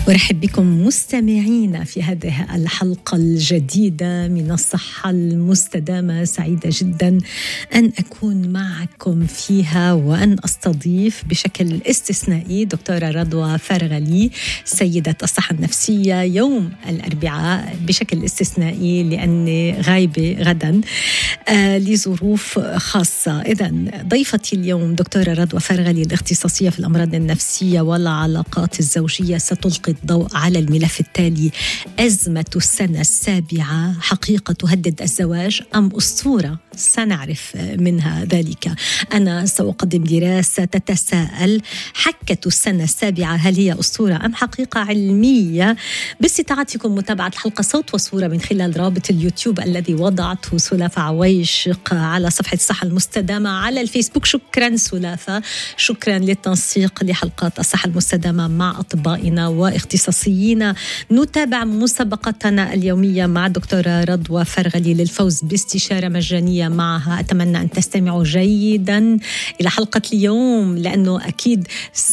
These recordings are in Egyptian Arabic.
ارحب بكم مستمعينا في هذه الحلقه الجديده من الصحه المستدامه سعيده جدا ان اكون معكم فيها وان استضيف بشكل استثنائي دكتوره رضوى فرغلي سيده الصحه النفسيه يوم الاربعاء بشكل استثنائي لاني غايبه غدا آه لظروف خاصه اذا ضيفتي اليوم دكتوره رضوى فرغلي الاختصاصيه في الامراض النفسيه والعلاقات الزوجيه ستلقي الضوء على الملف التالي أزمة السنة السابعة حقيقة تهدد الزواج أم أسطورة سنعرف منها ذلك أنا سأقدم دراسة تتساءل حكة السنة السابعة هل هي أسطورة أم حقيقة علمية باستطاعتكم متابعة الحلقة صوت وصورة من خلال رابط اليوتيوب الذي وضعته سلافة عويشق على صفحة الصحة المستدامة على الفيسبوك شكرا سلافة شكرا للتنسيق لحلقات الصحة المستدامة مع أطبائنا واختصاصيين نتابع مسابقتنا اليومية مع دكتورة رضوى فرغلي للفوز باستشارة مجانية معها أتمنى أن تستمعوا جيدا إلى حلقة اليوم لأنه أكيد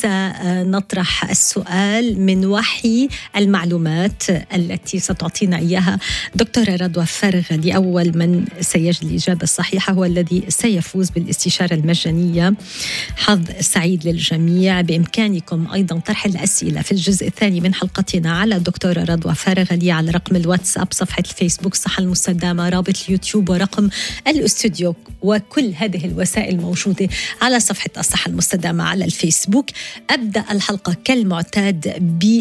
سنطرح السؤال من وحي المعلومات التي ستعطينا إياها دكتورة رضوى فرغلي أول من سيجد الإجابة الصحيحة هو الذي سيفوز بالاستشارة المجانية حظ سعيد للجميع بإمكانكم أيضا طرح الأسئلة في الجزء الثاني من حلقتنا على الدكتورة رضوى فرغلي على رقم الواتساب صفحة الفيسبوك صحة المستدامة رابط اليوتيوب ورقم الاستوديو وكل هذه الوسائل موجودة على صفحة الصحة المستدامة على الفيسبوك أبدأ الحلقة كالمعتاد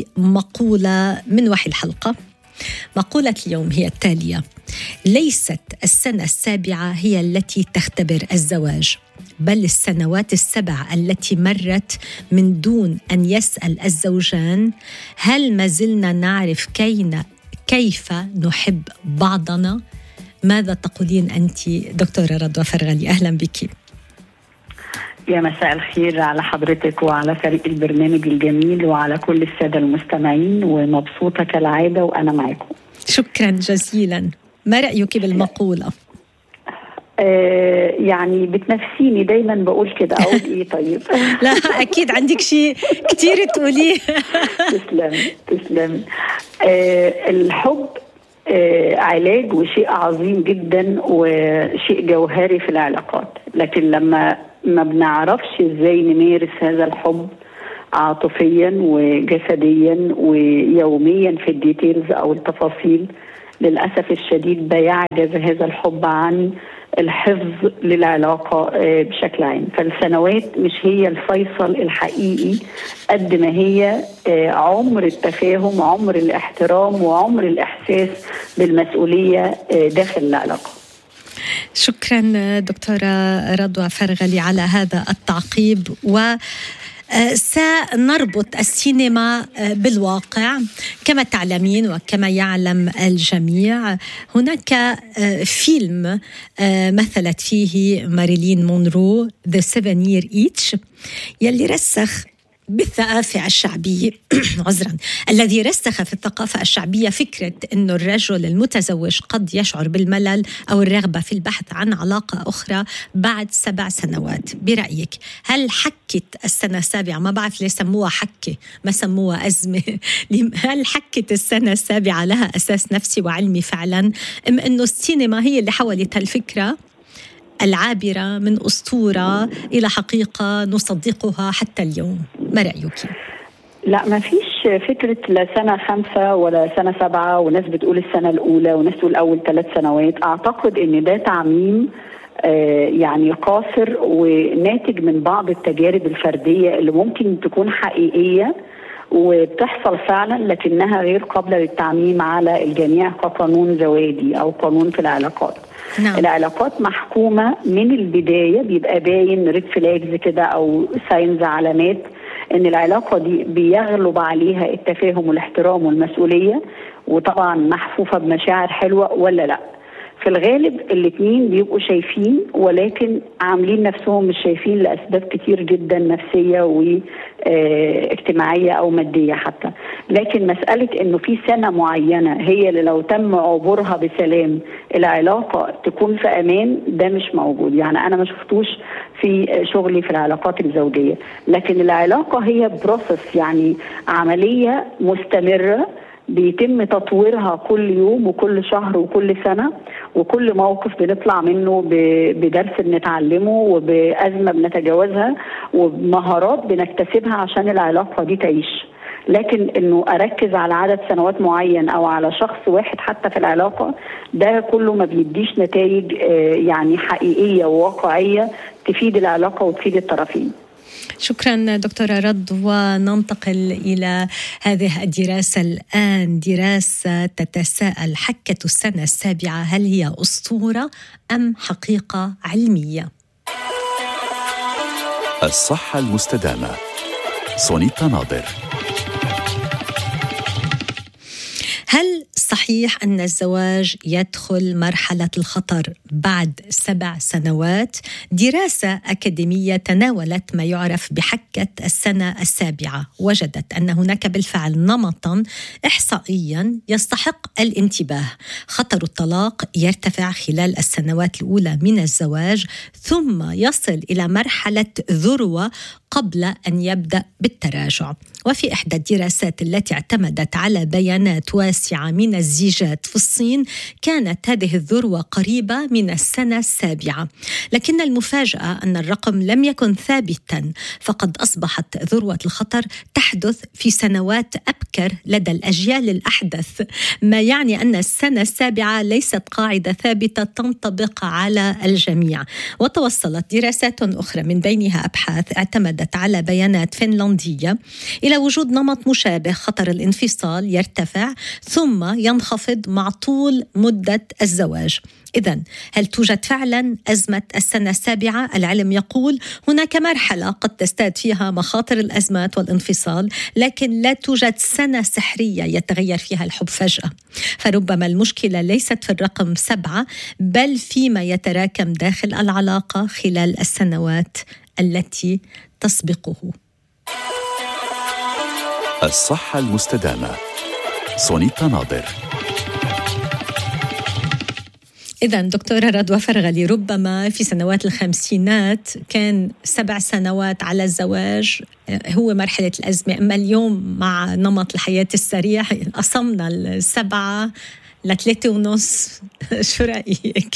بمقولة من وحي الحلقة مقولة اليوم هي التالية ليست السنة السابعة هي التي تختبر الزواج بل السنوات السبع التي مرت من دون ان يسال الزوجان هل ما زلنا نعرف كينا كيف نحب بعضنا ماذا تقولين انت دكتوره رضوى فرغلي اهلا بك يا مساء الخير على حضرتك وعلى فريق البرنامج الجميل وعلى كل الساده المستمعين ومبسوطه كالعاده وانا معاكم شكرا جزيلا ما رايك بالمقوله آه يعني بتنافسيني دايما بقول كده اقول ايه طيب لا اكيد عندك شيء كثير تقوليه تسلمي تسلمي آه الحب آه علاج وشيء عظيم جدا وشيء جوهري في العلاقات لكن لما ما بنعرفش ازاي نمارس هذا الحب عاطفيا وجسديا ويوميا في الديتيلز او التفاصيل للاسف الشديد بيعجز هذا الحب عن الحفظ للعلاقة بشكل عام فالسنوات مش هي الفيصل الحقيقي قد ما هي عمر التفاهم عمر الاحترام وعمر الإحساس بالمسؤولية داخل العلاقة شكرا دكتورة رضوى فرغلي على هذا التعقيب و سنربط السينما بالواقع كما تعلمين وكما يعلم الجميع هناك فيلم مثلت فيه ماريلين مونرو ذا سيفن يير ايتش يلي رسخ بالثقافة الشعبية عذرا الذي رسخ في الثقافة الشعبية فكرة أن الرجل المتزوج قد يشعر بالملل أو الرغبة في البحث عن علاقة أخرى بعد سبع سنوات برأيك هل حكت السنة السابعة ما بعرف ليه سموها حكة ما سموها أزمة هل حكت السنة السابعة لها أساس نفسي وعلمي فعلا أم أنه السينما هي اللي حولت هالفكرة العابرة من أسطورة إلى حقيقة نصدقها حتى اليوم ما رأيك؟ لا ما فيش فكرة لا سنة خمسة ولا سنة سبعة وناس بتقول السنة الأولى وناس تقول أول ثلاث سنوات أعتقد إن ده تعميم آه يعني قاصر وناتج من بعض التجارب الفردية اللي ممكن تكون حقيقية وبتحصل فعلا لكنها غير قابلة للتعميم على الجميع كقانون زواجي أو قانون في العلاقات نعم. العلاقات محكومة من البداية بيبقى باين ريد فلاجز كده أو ساينز علامات ان العلاقه دي بيغلب عليها التفاهم والاحترام والمسؤوليه وطبعا محفوفه بمشاعر حلوه ولا لا في الغالب الاثنين بيبقوا شايفين ولكن عاملين نفسهم مش شايفين لاسباب كتير جدا نفسيه واجتماعيه او ماديه حتى لكن مساله انه في سنه معينه هي اللي لو تم عبورها بسلام العلاقه تكون في امان ده مش موجود يعني انا ما شفتوش في شغلي في العلاقات الزوجيه لكن العلاقه هي بروسس يعني عمليه مستمره بيتم تطويرها كل يوم وكل شهر وكل سنة وكل موقف بنطلع منه بدرس بنتعلمه وبأزمة بنتجاوزها وبمهارات بنكتسبها عشان العلاقة دي تعيش لكن انه اركز على عدد سنوات معين او على شخص واحد حتى في العلاقه ده كله ما بيديش نتائج يعني حقيقيه وواقعيه تفيد العلاقه وتفيد الطرفين شكرا دكتورة رد وننتقل إلى هذه الدراسة الآن دراسة تتساءل حكة السنة السابعة هل هي أسطورة أم حقيقة علمية؟ الصحة المستدامة سونيتا ناظر هل صحيح أن الزواج يدخل مرحلة الخطر بعد سبع سنوات؟ دراسة أكاديمية تناولت ما يعرف بحكة السنة السابعة وجدت أن هناك بالفعل نمطا إحصائيا يستحق الانتباه خطر الطلاق يرتفع خلال السنوات الأولى من الزواج ثم يصل إلى مرحلة ذروة قبل ان يبدا بالتراجع وفي احدى الدراسات التي اعتمدت على بيانات واسعه من الزيجات في الصين كانت هذه الذروه قريبه من السنه السابعه لكن المفاجاه ان الرقم لم يكن ثابتا فقد اصبحت ذروه الخطر تحدث في سنوات ابكر لدى الاجيال الاحدث ما يعني ان السنه السابعه ليست قاعده ثابته تنطبق على الجميع وتوصلت دراسات اخرى من بينها ابحاث اعتمدت اعتمدت على بيانات فنلندية إلى وجود نمط مشابه خطر الانفصال يرتفع ثم ينخفض مع طول مدة الزواج إذا هل توجد فعلا أزمة السنة السابعة؟ العلم يقول هناك مرحلة قد تزداد فيها مخاطر الأزمات والانفصال لكن لا توجد سنة سحرية يتغير فيها الحب فجأة فربما المشكلة ليست في الرقم سبعة بل فيما يتراكم داخل العلاقة خلال السنوات التي تسبقه الصحة المستدامة سونيتا ناظر إذا دكتورة رضوى فرغلي ربما في سنوات الخمسينات كان سبع سنوات على الزواج هو مرحلة الأزمة أما اليوم مع نمط الحياة السريع قسمنا السبعة لثلاثة ونص شو رأيك؟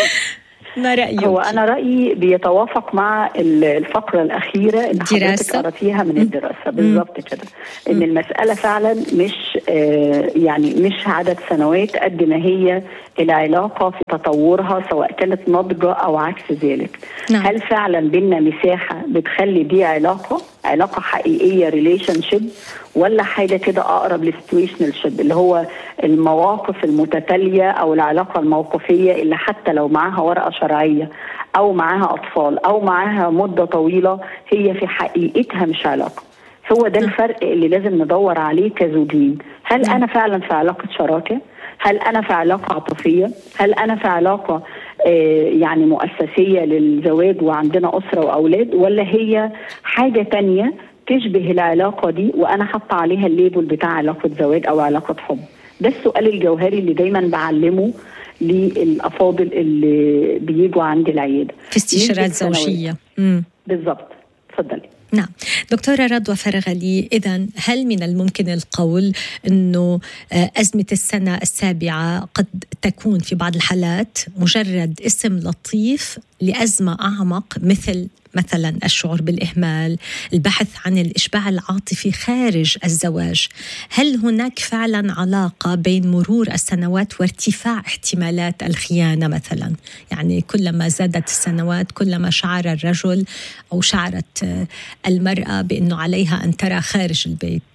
ما رأيك؟ هو أنا رأيي بيتوافق مع الفقرة الأخيرة اللي حضرتك قرأتيها من الدراسة بالظبط كده إن المسألة فعلا مش آه يعني مش عدد سنوات قد ما هي العلاقة في تطورها سواء كانت ناضجة أو عكس ذلك نعم. هل فعلا بينا مساحة بتخلي دي علاقة علاقة حقيقية ريليشن شيب ولا حاجة كده أقرب للسيتويشنال شيب اللي هو المواقف المتتالية أو العلاقة الموقفية اللي حتى لو معاها ورقة شرعية أو معاها أطفال أو معاها مدة طويلة هي في حقيقتها مش علاقة هو ده الفرق اللي لازم ندور عليه كزوجين هل أنا فعلا في علاقة شراكة هل أنا في علاقة عاطفية هل أنا في علاقة يعني مؤسسية للزواج وعندنا أسرة وأولاد ولا هي حاجة تانية تشبه العلاقة دي وأنا حاطة عليها الليبل بتاع علاقة زواج أو علاقة حب ده السؤال الجوهري اللي دايما بعلمه للأفاضل اللي بيجوا عندي العيادة في استشارات زوجية بالظبط اتفضلي نعم دكتورة رضوى فرغلي إذا هل من الممكن القول أنه أزمة السنة السابعة قد تكون في بعض الحالات مجرد اسم لطيف لأزمة أعمق مثل مثلا الشعور بالإهمال البحث عن الإشباع العاطفي خارج الزواج هل هناك فعلا علاقة بين مرور السنوات وارتفاع احتمالات الخيانة مثلا يعني كلما زادت السنوات كلما شعر الرجل أو شعرت المرأة بأنه عليها أن ترى خارج البيت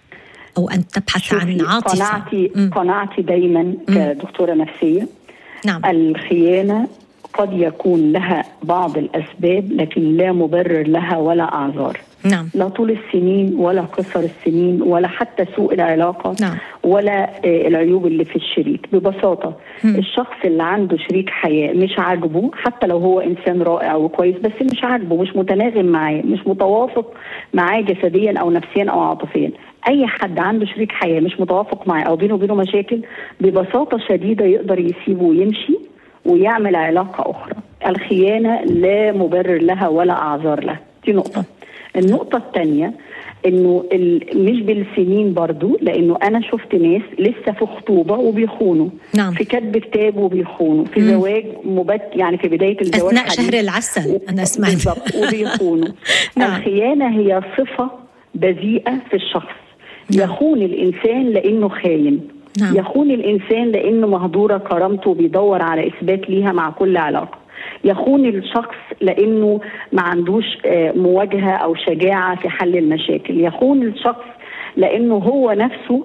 أو أن تبحث عن عاطفة قناعتي, قناعتي دايما كدكتورة نفسية نعم. الخيانة قد يكون لها بعض الاسباب لكن لا مبرر لها ولا اعذار نعم. لا طول السنين ولا قصر السنين ولا حتى سوء العلاقة نعم. ولا العيوب اللي في الشريك ببساطة م. الشخص اللي عنده شريك حياة مش عاجبه حتى لو هو إنسان رائع وكويس بس مش عاجبه مش متناغم معاه مش متوافق معاه جسديا أو نفسيا أو عاطفيا اي حد عنده شريك حياه مش متوافق معاه او بينه وبينه مشاكل ببساطه شديده يقدر يسيبه ويمشي ويعمل علاقة أخرى الخيانه لا مبرر لها ولا اعذار لها دي نقطه النقطه الثانيه انه مش بالسنين برضو لانه انا شفت ناس لسه في خطوبه وبيخونوا نعم. في كتب كتاب وبيخونوا في مم. زواج مبت يعني في بدايه الزواج اثناء شهر العسل و... انا سمعت بالظبط وبيخونوا نعم. الخيانه هي صفه بذيئه في الشخص نعم. يخون الانسان لانه خاين نعم. يخون الانسان لانه مهدوره كرامته وبيدور على اثبات ليها مع كل علاقه يخون الشخص لانه ما عندوش مواجهه او شجاعه في حل المشاكل يخون الشخص لانه هو نفسه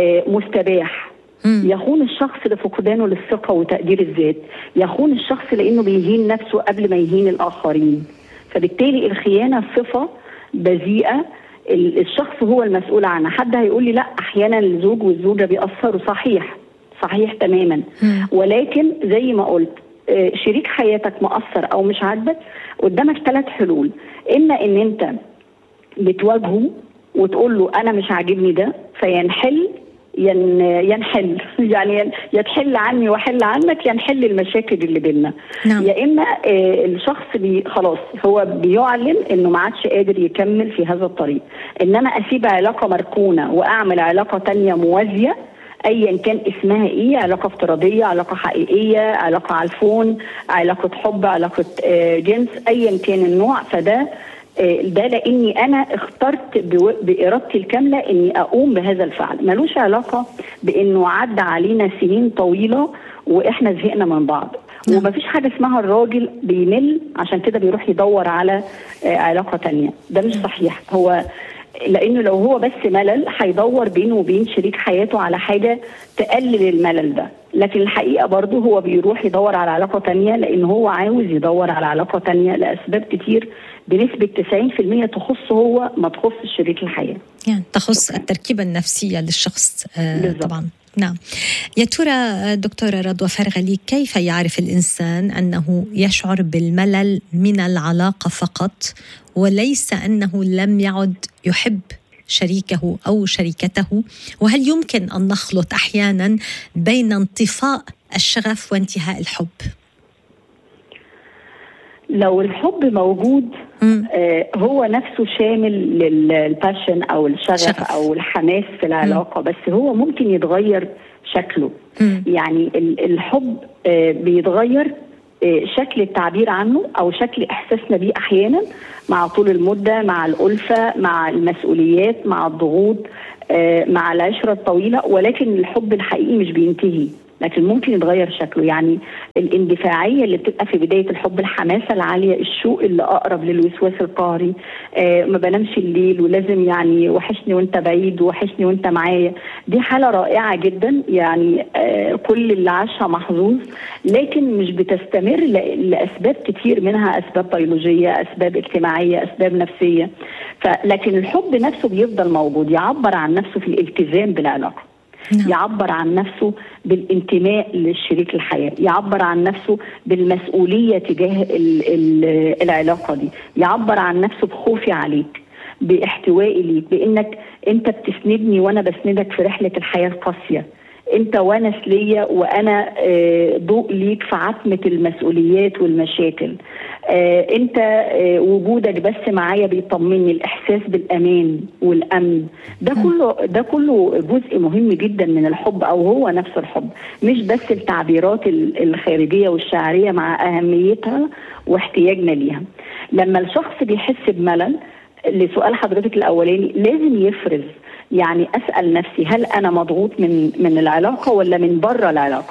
مستباح يخون الشخص لفقدانه للثقه وتقدير الذات يخون الشخص لانه بيهين نفسه قبل ما يهين الاخرين فبالتالي الخيانه صفه بذيئه الشخص هو المسؤول عنها حد هيقول لي لا احيانا الزوج والزوجه بيأثروا صحيح صحيح تماما ولكن زي ما قلت شريك حياتك مقصر او مش عاجبك قدامك ثلاث حلول اما ان انت بتواجهه وتقول له انا مش عاجبني ده فينحل ين ينحل يعني يتحل عني واحل عنك ينحل المشاكل اللي بيننا نعم. يا اما آه الشخص بي خلاص هو بيعلن انه ما عادش قادر يكمل في هذا الطريق انما اسيب علاقه مركونه واعمل علاقه تانية موازيه ايا كان اسمها ايه علاقه افتراضيه علاقه حقيقيه علاقه على الفون علاقه حب علاقه آه جنس ايا كان النوع فده ده لاني انا اخترت بارادتي الكامله اني اقوم بهذا الفعل ملوش علاقه بانه عدى علينا سنين طويله واحنا زهقنا من بعض ومفيش حاجه اسمها الراجل بيمل عشان كده بيروح يدور على علاقه تانية ده مش صحيح هو لانه لو هو بس ملل هيدور بينه وبين شريك حياته على حاجه تقلل الملل ده لكن الحقيقه برضه هو بيروح يدور على علاقه تانية لان هو عاوز يدور على علاقه تانية لاسباب كتير بنسبه 90% تخص هو ما تخص شريك الحياه يعني تخص التركيبه النفسيه للشخص آه طبعا نعم يا ترى دكتورة رضوى فرغلي كيف يعرف الإنسان أنه يشعر بالملل من العلاقة فقط وليس أنه لم يعد يحب شريكه أو شريكته وهل يمكن أن نخلط أحيانا بين انطفاء الشغف وانتهاء الحب لو الحب موجود آه هو نفسه شامل للباشن او الشغف شغف. او الحماس في العلاقه مم. بس هو ممكن يتغير شكله مم. يعني الحب آه بيتغير آه شكل التعبير عنه او شكل احساسنا بيه احيانا مع طول المده مع الالفه مع المسؤوليات مع الضغوط مع العشره الطويله ولكن الحب الحقيقي مش بينتهي لكن ممكن يتغير شكله يعني الاندفاعيه اللي بتبقى في بدايه الحب الحماسه العاليه الشوق اللي اقرب للوسواس القهري آه ما بنامش الليل ولازم يعني وحشني وانت بعيد وحشني وانت معايا دي حاله رائعه جدا يعني آه كل اللي عاشها محظوظ لكن مش بتستمر لاسباب كتير منها اسباب بيولوجيه اسباب اجتماعيه اسباب نفسيه فلكن الحب نفسه بيفضل موجود يعبر عن نفسه في الالتزام بالعلاقه نعم. يعبر عن نفسه بالانتماء لشريك الحياه، يعبر عن نفسه بالمسؤوليه تجاه ال ال العلاقه دي، يعبر عن نفسه بخوفي عليك، باحتوائي ليك، بانك انت بتسندني وانا بسندك في رحله الحياه القاسيه. انت ونس ليا وانا ضوء ليك في عتمه المسؤوليات والمشاكل. آه انت آه وجودك بس معايا بيطمني الاحساس بالامان والامن ده كله ده كله جزء مهم جدا من الحب او هو نفس الحب مش بس التعبيرات الخارجيه والشعريه مع اهميتها واحتياجنا ليها لما الشخص بيحس بملل لسؤال حضرتك الاولاني لازم يفرز يعني اسال نفسي هل انا مضغوط من من العلاقه ولا من بره العلاقه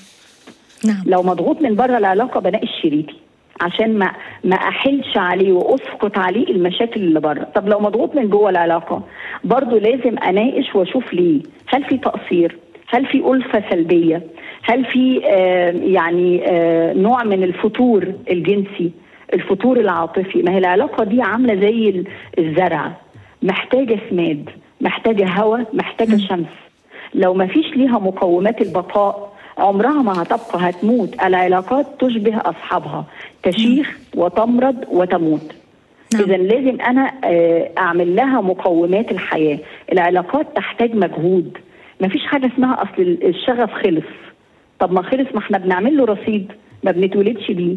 نعم. لو مضغوط من بره العلاقه بناقش شريكي عشان ما ما احلش عليه واسقط عليه المشاكل اللي بره طب لو مضغوط من جوه العلاقه برضه لازم اناقش واشوف ليه هل في تقصير هل في ألفة سلبية هل في آه يعني آه نوع من الفتور الجنسي الفتور العاطفي ما هي العلاقة دي عاملة زي الزرع محتاجة سماد محتاجة هواء محتاجة شمس لو ما فيش ليها مقومات البقاء عمرها ما هتبقى هتموت العلاقات تشبه أصحابها تشيخ وتمرض وتموت نعم. إذا لازم أنا أعمل لها مقومات الحياة العلاقات تحتاج مجهود ما فيش حاجة اسمها أصل الشغف خلص طب ما خلص ما احنا بنعمل له رصيد ما بنتولدش بيه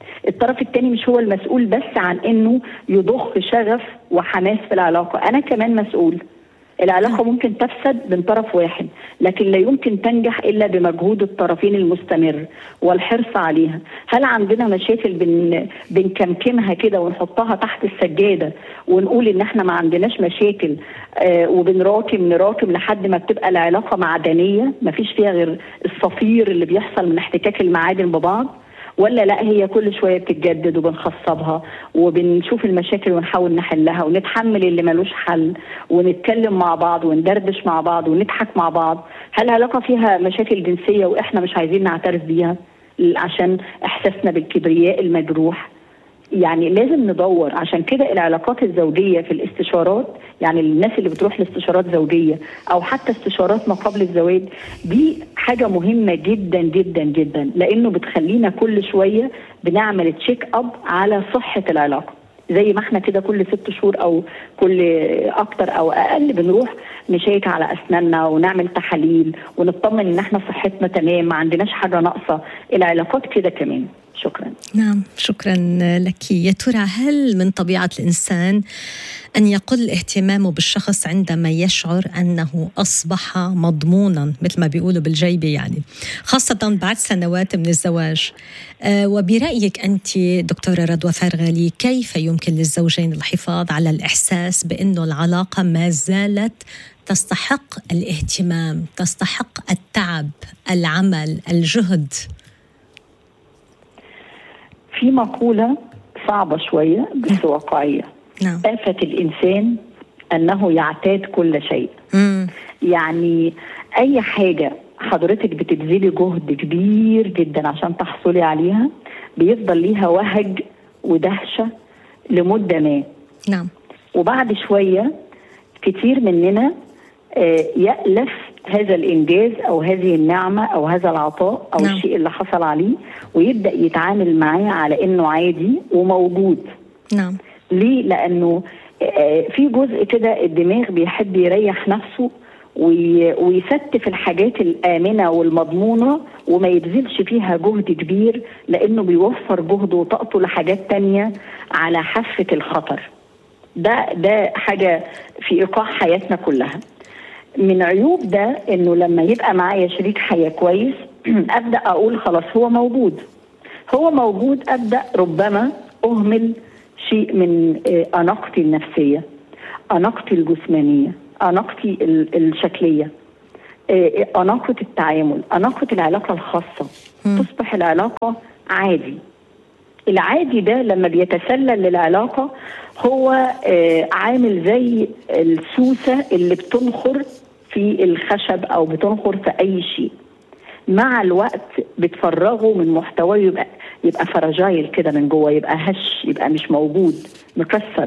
الطرف الثاني مش هو المسؤول بس عن انه يضخ شغف وحماس في العلاقه انا كمان مسؤول العلاقه ممكن تفسد من طرف واحد لكن لا يمكن تنجح الا بمجهود الطرفين المستمر والحرص عليها هل عندنا مشاكل بن بنكمكمها كده ونحطها تحت السجاده ونقول ان احنا ما عندناش مشاكل آه وبنراكم نراكم لحد ما بتبقى العلاقه معدنيه ما فيش فيها غير الصفير اللي بيحصل من احتكاك المعادن ببعض ولا لا هي كل شويه بتتجدد وبنخصبها وبنشوف المشاكل ونحاول نحلها ونتحمل اللي ملوش حل ونتكلم مع بعض وندردش مع بعض ونضحك مع بعض هل العلاقه فيها مشاكل جنسيه واحنا مش عايزين نعترف بيها عشان احساسنا بالكبرياء المجروح يعني لازم ندور عشان كده العلاقات الزوجيه في الاستشارات يعني الناس اللي بتروح لاستشارات زوجيه او حتى استشارات ما قبل الزواج دي حاجه مهمه جدا جدا جدا لانه بتخلينا كل شويه بنعمل تشيك اب على صحه العلاقه زي ما احنا كده كل ست شهور او كل اكتر او اقل بنروح نشيك على اسناننا ونعمل تحاليل ونطمن ان احنا صحتنا تمام ما عندناش حاجه ناقصه العلاقات كده كمان شكرا نعم شكرا لك يا ترى هل من طبيعه الانسان ان يقل اهتمامه بالشخص عندما يشعر انه اصبح مضمونا مثل ما بيقولوا بالجيبه يعني خاصه بعد سنوات من الزواج أه وبرايك انت دكتوره رضوى فرغلي كيف يمكن للزوجين الحفاظ على الاحساس بانه العلاقه ما زالت تستحق الاهتمام تستحق التعب العمل الجهد في مقولة صعبة شوية بس واقعية نعم آفة الإنسان أنه يعتاد كل شيء مم. يعني أي حاجة حضرتك بتبذلي جهد كبير جدا عشان تحصلي عليها بيفضل ليها وهج ودهشة لمدة ما نعم وبعد شوية كتير مننا آه، يألف هذا الإنجاز أو هذه النعمة أو هذا العطاء أو نعم. الشيء اللي حصل عليه ويبدأ يتعامل معاه على إنه عادي وموجود نعم ليه؟ لأنه آه، في جزء كده الدماغ بيحب يريح نفسه وي- ويستف الحاجات الآمنة والمضمونة وما يبذلش فيها جهد كبير لأنه بيوفر جهده وطاقته لحاجات تانية على حافة الخطر ده ده حاجة في إيقاع حياتنا كلها من عيوب ده إنه لما يبقى معايا شريك حياة كويس أبدأ أقول خلاص هو موجود هو موجود أبدأ ربما أهمل شيء من آه، أناقتي النفسية أناقتي الجسمانية أناقتي ال- الشكلية آه، أناقة التعامل أناقة العلاقة الخاصة تصبح العلاقة عادي العادي ده لما بيتسلل للعلاقة هو آه، عامل زي السوسة اللي بتنخر في الخشب أو بتنخر في أي شيء مع الوقت بتفرغه من محتواه يبقى يبقى فرجايل كده من جوه يبقى هش يبقى مش موجود مكسر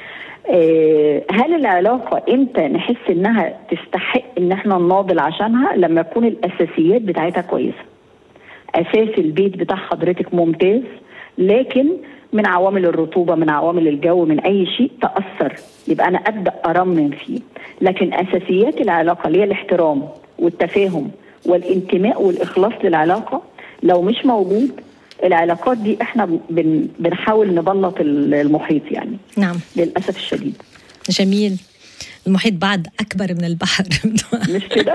آه، هل العلاقة امتى نحس انها تستحق ان احنا نناضل عشانها لما تكون الاساسيات بتاعتها كويسة اساس البيت بتاع حضرتك ممتاز لكن من عوامل الرطوبه من عوامل الجو من اي شيء تاثر يبقى انا ابدا ارمم فيه لكن اساسيات العلاقه اللي هي الاحترام والتفاهم والانتماء والاخلاص للعلاقه لو مش موجود العلاقات دي احنا بن بنحاول نبلط المحيط يعني نعم للاسف الشديد جميل المحيط بعد أكبر من البحر مش كده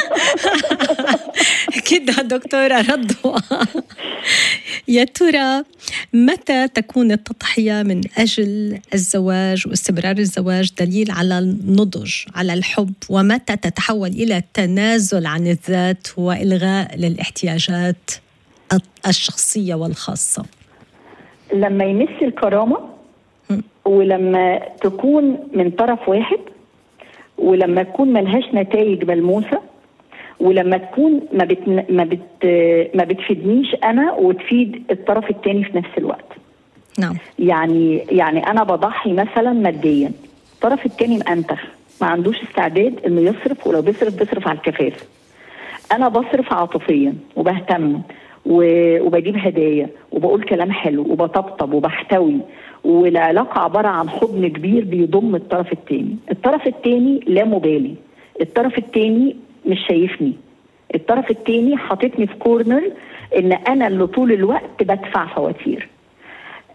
كده دكتورة رضوى يا ترى متى تكون التضحية من أجل الزواج واستمرار الزواج دليل على النضج على الحب ومتى تتحول إلى التنازل عن الذات وإلغاء للاحتياجات الشخصية والخاصة لما يمس الكرامه م. ولما تكون من طرف واحد ولما تكون ملهاش نتائج ملموسه ولما تكون ما بت ما بت ما بتفيدنيش انا وتفيد الطرف الثاني في نفس الوقت نعم يعني يعني انا بضحي مثلا ماديا الطرف الثاني مأنتخ ما عندوش استعداد انه يصرف ولو بيصرف بيصرف على الكفاف انا بصرف عاطفيا وبهتم و- وبجيب هدايا وبقول كلام حلو وبطبطب وبحتوي والعلاقة عبارة عن حضن كبير بيضم الطرف التاني الطرف التاني لا مبالي الطرف التاني مش شايفني الطرف التاني حاططني في كورنر ان انا اللي طول الوقت بدفع فواتير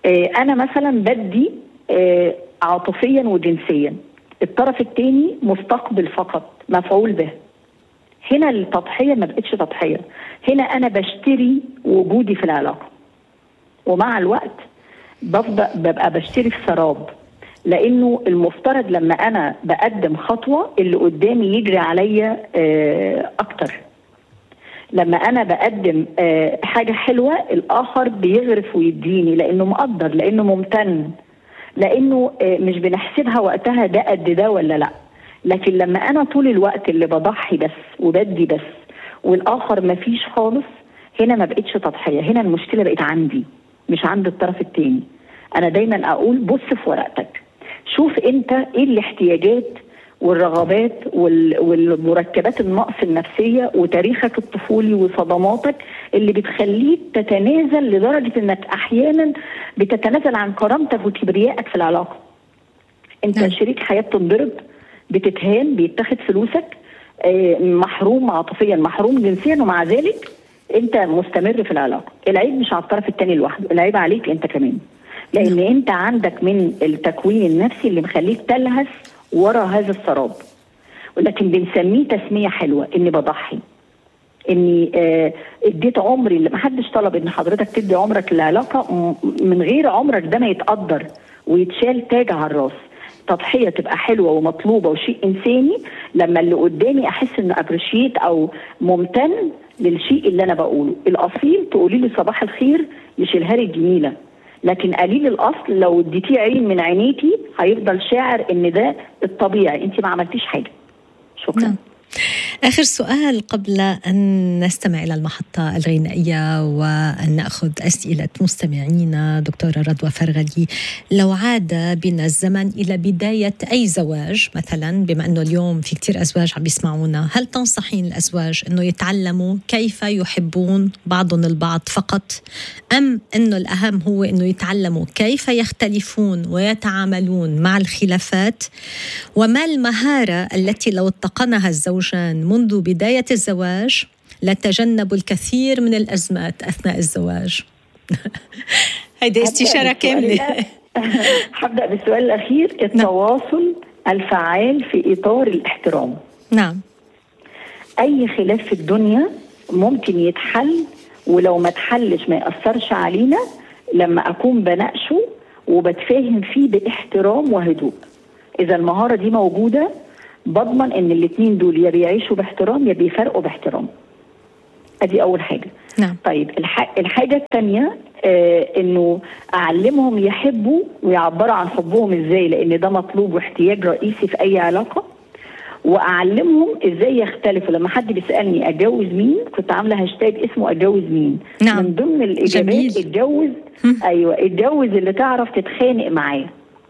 آه، انا مثلا بدي آه، عاطفيا وجنسيا الطرف الثاني مستقبل فقط مفعول به هنا التضحيه ما بقتش تضحيه هنا انا بشتري وجودي في العلاقه ومع الوقت بفضل ببقى بشتري في سراب لانه المفترض لما انا بقدم خطوه اللي قدامي يجري عليا آه، اكتر لما انا بقدم آه، حاجه حلوه الاخر بيغرف ويديني لانه مقدر لانه ممتن لانه آه، مش بنحسبها وقتها ده قد ده ولا لا لكن لما انا طول الوقت اللي بضحي بس وبدي بس والاخر ما فيش خالص هنا ما بقتش تضحيه هنا المشكله بقت عندي مش عند الطرف التاني انا دايما اقول بص في ورقتك شوف انت ايه الاحتياجات والرغبات وال- والمركبات النقص النفسيه وتاريخك الطفولي وصدماتك اللي بتخليك تتنازل لدرجه انك احيانا بتتنازل عن كرامتك وكبريائك في العلاقه. انت نعم. شريك حياه تنضرب بتتهان بيتاخد فلوسك آه، محروم عاطفيا محروم جنسيا ومع ذلك انت مستمر في العلاقه العيب مش على الطرف الثاني لوحده العيب عليك انت كمان لان انت عندك من التكوين النفسي اللي مخليك تلهث ورا هذا السراب ولكن بنسميه تسميه حلوه اني بضحي اني آه، اديت عمري اللي محدش طلب ان حضرتك تدي عمرك للعلاقه م- من غير عمرك ده ما يتقدر ويتشال تاج على الراس تضحيه تبقى حلوه ومطلوبه وشيء انساني لما اللي قدامي احس انه ابريشيت او ممتن للشيء اللي انا بقوله الاصيل تقولي لي صباح الخير يشيلها لي الجميله لكن قليل الاصل لو اديتيه عين من عينيكي هيفضل شاعر ان ده الطبيعي انت ما عملتيش حاجه شكرا نعم. آخر سؤال قبل أن نستمع إلى المحطة الغنائية وأن نأخذ أسئلة مستمعينا دكتورة رضوى فرغلي لو عاد بنا الزمن إلى بداية أي زواج مثلا بما أنه اليوم في كتير أزواج عم يسمعونا هل تنصحين الأزواج أنه يتعلموا كيف يحبون بعضهم البعض فقط أم أنه الأهم هو أنه يتعلموا كيف يختلفون ويتعاملون مع الخلافات وما المهارة التي لو اتقنها الزوجان منذ بداية الزواج لتجنبوا الكثير من الأزمات أثناء الزواج هيدي استشارة كاملة هبدا بالسؤال الاخير التواصل الفعال في اطار الاحترام نعم اي خلاف في الدنيا ممكن يتحل ولو ما اتحلش ما ياثرش علينا لما اكون بناقشه وبتفاهم فيه باحترام وهدوء اذا المهاره دي موجوده بضمن ان الاثنين دول يا بيعيشوا باحترام يا بيفرقوا باحترام ادي اول حاجه نعم طيب الح... الحاجة الثانية آه انه اعلمهم يحبوا ويعبروا عن حبهم ازاي لان ده مطلوب واحتياج رئيسي في اي علاقة واعلمهم ازاي يختلفوا لما حد بيسالني اتجوز مين كنت عامله هاشتاج اسمه اتجوز مين نعم. من ضمن الاجابات جميل. اتجوز ايوه اتجوز اللي تعرف تتخانق معاه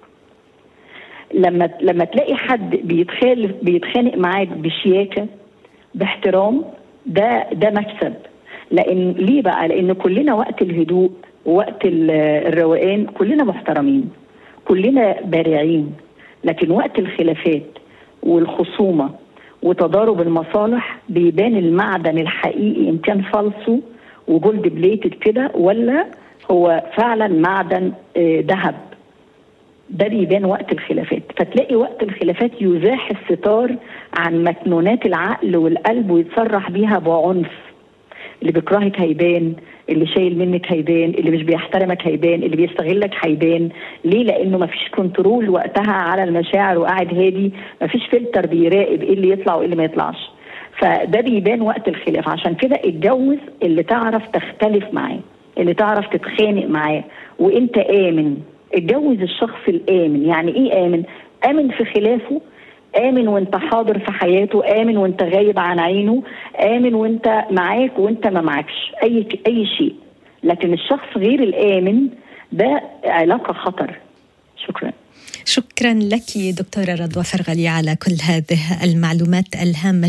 لما لما تلاقي حد بيتخالف بيتخانق معاك بشياكه باحترام ده ده مكسب لان ليه بقى لان كلنا وقت الهدوء ووقت ال- الروقان كلنا محترمين كلنا بارعين لكن وقت الخلافات والخصومه وتضارب المصالح بيبان المعدن الحقيقي ان كان فالصو وجولد بليتد كده ولا هو فعلا معدن آه، ذهب ده بيبان وقت الخلافات فتلاقي وقت الخلافات يزاح الستار عن مكنونات العقل والقلب ويتصرح بيها بعنف اللي بيكرهك هيبان اللي شايل منك هيبان اللي مش بيحترمك هيبان اللي بيستغلك هيبان ليه لانه مفيش كنترول وقتها على المشاعر وقاعد هادي مفيش فلتر بيراقب ايه اللي يطلع وايه اللي ما يطلعش فده بيبان وقت الخلاف عشان كده اتجوز اللي تعرف تختلف معاه اللي تعرف تتخانق معاه وانت امن اتجوز الشخص الامن يعني ايه امن امن في خلافه امن وانت حاضر في حياته امن وانت غايب عن عينه امن وانت معاك وانت ما معكش اي اي شيء لكن الشخص غير الامن ده علاقه خطر شكرا شكرا لك دكتورة رضوى فرغلي على كل هذه المعلومات الهامة جدا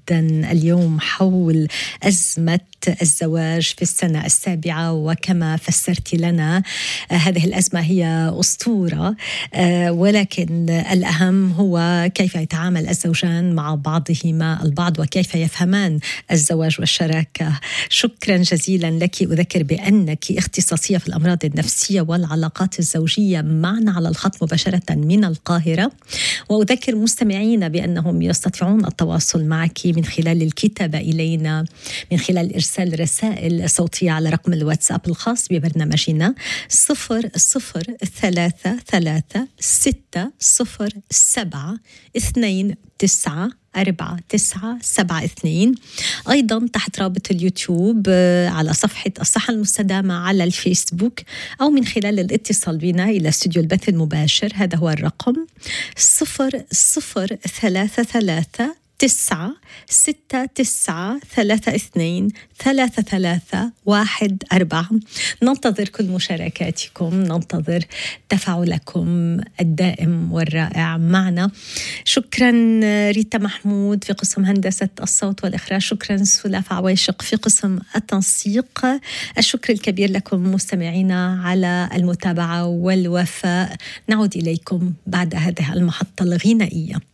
جدا اليوم حول أزمة الزواج في السنة السابعة وكما فسرت لنا آه، هذه الأزمة هي أسطورة آه، ولكن الأهم هو كيف يتعامل الزوجان مع بعضهما البعض وكيف يفهمان الزواج والشراكة شكرا جزيلا لك أذكر بأنك اختصاصية في الأمراض النفسية والعلاقات الزوجية معنا على الخط مباشرة من القاهرة وأذكر مستمعينا بأنهم يستطيعون التواصل معك من خلال الكتابة إلينا من خلال إرسال رسائل صوتية على رقم الواتساب الخاص ببرنامجنا صفر صفر ثلاثة ثلاثة ستة صفر سبعة اثنين تسعة أربعة تسعة سبعة اثنين أيضا تحت رابط اليوتيوب آه، على صفحة الصحة المستدامة على الفيسبوك أو من خلال الاتصال بنا إلى استوديو البث المباشر هذا هو الرقم صفر صفر ثلاثة ثلاثة تسعة ستة تسعة ثلاثة اثنين ثلاثة ثلاثة واحد أربعة ننتظر كل مشاركاتكم ننتظر تفاعلكم الدائم والرائع معنا شكرا ريتا محمود في قسم هندسة الصوت والإخراج شكرا سلاف عويشق في قسم التنسيق الشكر الكبير لكم مستمعينا على المتابعة والوفاء نعود إليكم بعد هذه المحطة الغنائية